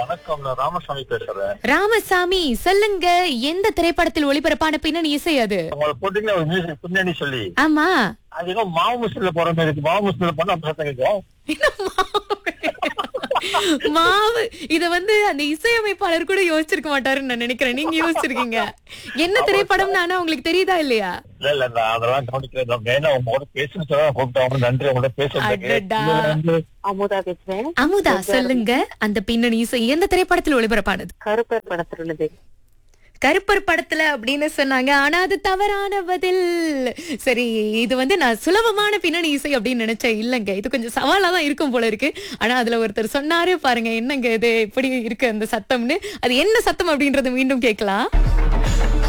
வணக்கம் நான் ராமசாமி பேசுறேன் ராமசாமி சொல்லுங்க எந்த திரைப்படத்தில் ஒளிபரப்பான பின்னணி இசை அது உங்களை போட்டீங்களா ஒரு மியூசிக் பின்னணி சொல்லி ஆமா அது ஏதோ மாவு முஸ்ல போற மாதிரி இருக்கு மாவு முஸ்ல பண்ண அப்ப சத்தம் கேட்கும் மாவு இத வந்து அந்த இசையமைப்பாளர் கூட யோசிச்சிருக்க மாட்டாருன்னு நான் நினைக்கிறேன் நீங்க யோசிச்சிருக்கீங்க என்ன திரைப்படம் நானா உங்களுக்கு தெரியுதா இல்லையா இல்ல இல்ல நான் அதெல்லாம் கவனிக்கிறேன் நான் மெயினா உங்களோட பேசுன்னு சொல்ல கூப்பிட்டேன் நன்றி உங்களோட பேசுறதுக்கு அடடா. இதுல வந்து அமுதா பேசுறேன் அமுதா சொல்லுங்க அந்த பின்னணி இசை எந்த திரைப்படத்தில் ஒளிபரப்பானது கருப்பர் படத்தில் உள்ளது கருப்பர் படத்துல அப்படின்னு சொன்னாங்க ஆனா அது தவறான பதில் சரி இது வந்து நான் சுலபமான பின்னணி இசை அப்படின்னு நினைச்சேன் இல்லங்க இது கொஞ்சம் சவாலா தான் இருக்கும் போல இருக்கு ஆனா அதுல ஒருத்தர் சொன்னாரு பாருங்க என்னங்க இது இப்படி இருக்கு அந்த சத்தம்னு அது என்ன சத்தம் அப்படின்றத மீண்டும் கேட்கலாம்